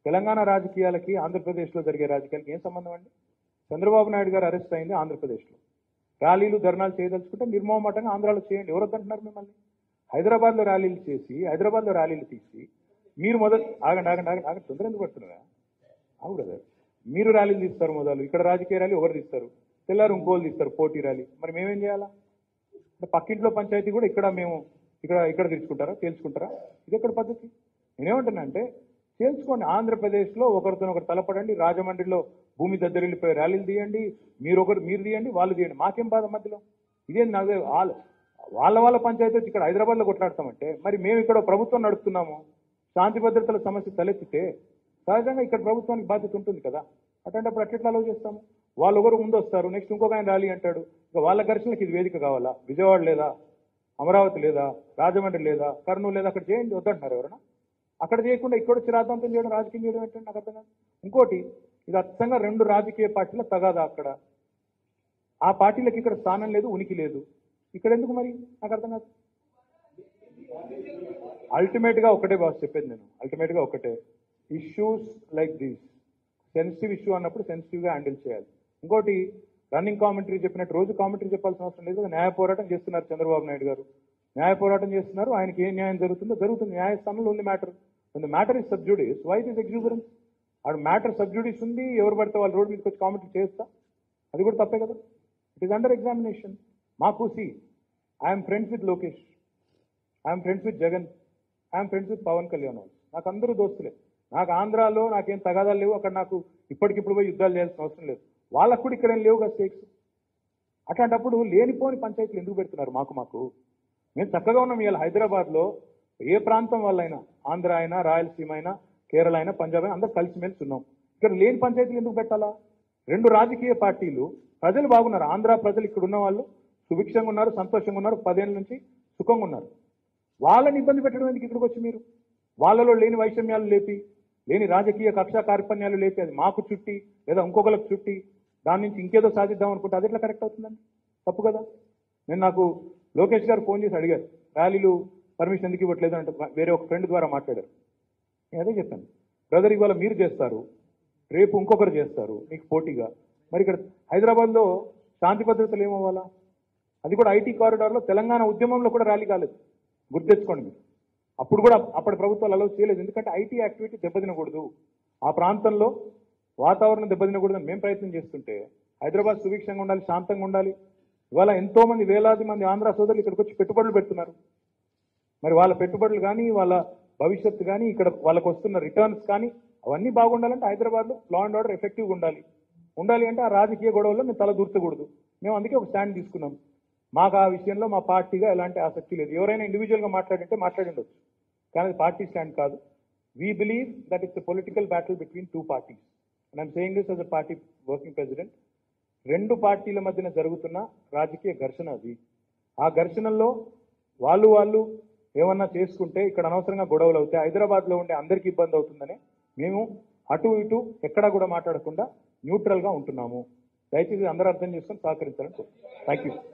తెలంగాణ రాజకీయాలకి ఆంధ్రప్రదేశ్లో జరిగే రాజకీయాలకి ఏం సంబంధం అండి చంద్రబాబు నాయుడు గారు అరెస్ట్ అయింది ఆంధ్రప్రదేశ్లో ర్యాలీలు ధర్నాలు చేయదలుచుకుంటే నిర్మోహమాటంగా ఆంధ్రాలో చేయండి ఎవరు వద్దంటున్నారు మిమ్మల్ని హైదరాబాద్లో ర్యాలీలు చేసి హైదరాబాద్లో ర్యాలీలు తీసి మీరు మొదలు ఆగండి ఆగండి ఆగండి ఆగండి తొందర ఎందుకు పడుతున్నారా అవు బ్రదర్ మీరు ర్యాలీలు తీస్తారు మొదలు ఇక్కడ రాజకీయ ర్యాలీ ఎవరు తీస్తారు తెల్లారు ఇంకోళ్ళు తీస్తారు పోటీ ర్యాలీ మరి మేమేం చేయాలా అంటే పక్కింట్లో పంచాయతీ కూడా ఇక్కడ మేము ఇక్కడ ఇక్కడ తీర్చుకుంటారా తేల్చుకుంటారా ఇది ఎక్కడ పద్ధతి నేనేమంటున్నా అంటే తేల్చుకోండి ఆంధ్రప్రదేశ్లో ఒకరితో ఒకరు తలపడండి రాజమండ్రిలో భూమి దద్దరిల్లిపోయి ర్యాలీలు తీయండి మీరు ఒకరు మీరు తీయండి వాళ్ళు తీయండి మాకేం బాధ మధ్యలో ఇదేం నాకు వాళ్ళ వాళ్ళ వాళ్ళ పంచాయతీ వచ్చి ఇక్కడ హైదరాబాద్లో కొట్లాడతామంటే మరి మేము ఇక్కడ ప్రభుత్వం నడుపుతున్నాము శాంతి భద్రతల సమస్య తలెత్తితే సహజంగా ఇక్కడ ప్రభుత్వానికి బాధ్యత ఉంటుంది కదా అటువంటిప్పుడు అట్లెట్లా అలవ్ చేస్తాము వాళ్ళు ఒకరు ముందు వస్తారు నెక్స్ట్ ఇంకొక ఆయన ర్యాలీ అంటాడు ఇక వాళ్ళ ఘర్షణకి ఇది వేదిక కావాలా విజయవాడ లేదా అమరావతి లేదా రాజమండ్రి లేదా కర్నూలు లేదా అక్కడ చేయండి వద్దంటున్నారు ఎవరైనా అక్కడ చేయకుండా ఇక్కడ వచ్చి రాద్ధాంతం చేయడం రాజకీయం చేయడం ఏంటంటే నాకు అర్థం కాదు ఇంకోటి ఇది అచ్చంగా రెండు రాజకీయ పార్టీల తగాదా అక్కడ ఆ పార్టీలకు ఇక్కడ స్థానం లేదు ఉనికి లేదు ఇక్కడ ఎందుకు మరి నాకు అర్థం కాదు అల్టిమేట్ గా ఒకటే బాస్ చెప్పేది నేను అల్టిమేట్ గా ఒకటే issues like these sensitive issue అన్నప్పుడు సెన్సిటివ్ గా హ్యాండిల్ చేయాలి ఇంకోటి రన్నింగ్ కామెంటరీ చెప్పినట్టు రోజు కామెంటరీ చెప్పాల్సిన అవసరం లేదు న్యాయ పోరాటం చేస్తున్నారు చంద్రబాబు నాయుడు గారు న్యాయ పోరాటం చేస్తున్నారు ఆయనకి ఏ న్యాయం జరుగుతుందో జరుగుతుంది న్యాయస్థానంలో ఉంది matter the matter is sub judice why this exuberance ఆడు మ్యాటర్ సబ్జుడీస్ ఉంది ఎవరు పడితే వాళ్ళు రోడ్ మీదకి వచ్చి కామెంటరీ చేస్తా అది కూడా తప్పే కదా ఇట్ ఈస్ అండర్ ఎగ్జామినేషన్ మాకు see I'm friends with Lokesh I'm friends with Jagan I'm friends with Pavan Kalyan వాళ్ళు నాకు అందరూ దోస్తులే నాకు ఆంధ్రాలో నాకేం తగాదాలు లేవు అక్కడ నాకు ఇప్పటికిప్పుడు పోయి యుద్ధాలు చేయాల్సిన అవసరం లేదు వాళ్ళకు కూడా ఇక్కడ ఏం లేవు కదా స్టేక్స్ అట్లాంటప్పుడు లేనిపోని పంచాయతీలు ఎందుకు పెడుతున్నారు మాకు మాకు మేము చక్కగా ఉన్నాం ఇవాళ హైదరాబాద్లో ఏ ప్రాంతం వాళ్ళైనా ఆంధ్ర అయినా రాయలసీమ అయినా కేరళ అయినా పంజాబ్ అయినా అందరూ కలిసిమెలిసి ఉన్నాం ఇక్కడ లేని పంచాయతీలు ఎందుకు పెట్టాలా రెండు రాజకీయ పార్టీలు ప్రజలు బాగున్నారు ఆంధ్ర ప్రజలు ఇక్కడ ఉన్న వాళ్ళు సుభిక్షంగా ఉన్నారు సంతోషంగా ఉన్నారు పదేళ్ళ నుంచి సుఖంగా ఉన్నారు వాళ్ళని ఇబ్బంది పెట్టడం ఎందుకు ఇక్కడికి వచ్చి మీరు వాళ్ళలో లేని వైషమ్యాలు లేపి లేని రాజకీయ కక్షా కార్పణ్యాలు లేపి అది మాకు చుట్టి లేదా ఇంకొకరికి చుట్టి దాని నుంచి ఇంకేదో సాధిద్దాం అనుకుంటే అది ఎట్లా కరెక్ట్ అవుతుందండి తప్పు కదా నేను నాకు లోకేష్ గారు ఫోన్ చేసి అడిగారు ర్యాలీలు పర్మిషన్ ఎందుకు ఇవ్వట్లేదు అంటే వేరే ఒక ఫ్రెండ్ ద్వారా మాట్లాడారు నేను అదే చెప్పాను బ్రదర్ ఇవాళ మీరు చేస్తారు రేపు ఇంకొకరు చేస్తారు మీకు పోటీగా మరి ఇక్కడ హైదరాబాద్లో శాంతి భద్రతలు ఏమవ్వాలా అది కూడా ఐటీ కారిడార్లో తెలంగాణ ఉద్యమంలో కూడా ర్యాలీ కాలేదు గుర్తెచ్చుకోండి మీరు అప్పుడు కూడా అప్పటి ప్రభుత్వాలు అలౌ చేయలేదు ఎందుకంటే ఐటీ యాక్టివిటీ దెబ్బతినకూడదు ఆ ప్రాంతంలో వాతావరణం దెబ్బతినకూడదని మేము ప్రయత్నం చేస్తుంటే హైదరాబాద్ సుభిక్షంగా ఉండాలి శాంతంగా ఉండాలి ఇవాళ ఎంతో మంది వేలాది మంది ఆంధ్ర సోదరులు ఇక్కడికి వచ్చి పెట్టుబడులు పెడుతున్నారు మరి వాళ్ళ పెట్టుబడులు కానీ వాళ్ళ భవిష్యత్తు కానీ ఇక్కడ వాళ్ళకు వస్తున్న రిటర్న్స్ కానీ అవన్నీ బాగుండాలంటే హైదరాబాద్లో లా అండ్ ఆర్డర్ ఎఫెక్టివ్గా ఉండాలి ఉండాలి అంటే ఆ రాజకీయ గొడవల్లో మేము తల దూర్చకూడదు మేము అందుకే ఒక స్టాండ్ తీసుకున్నాం మాకు ఆ విషయంలో మా పార్టీగా ఎలాంటి ఆసక్తి లేదు ఎవరైనా ఇండివిజువల్గా మాట్లాడింటే మాట్లాడిండొచ్చు కానీ అది పార్టీ స్టాండ్ కాదు we believe that it's political battle between two parties and I'm saying this as a party working president రెండు పార్టీల మధ్యన జరుగుతున్న రాజకీయ ఘర్షణ అది ఆ ఘర్షణల్లో వాళ్ళు వాళ్ళు ఏమన్నా చేసుకుంటే ఇక్కడ అనవసరంగా గొడవలు అవుతాయి హైదరాబాద్లో ఉండే అందరికీ ఇబ్బంది అవుతుందని మేము అటు ఇటు ఎక్కడా కూడా మాట్లాడకుండా న్యూట్రల్గా ఉంటున్నాము దయచేసి అందరూ అర్థం చేసుకొని సహకరించాలని థ్యాంక్ యూ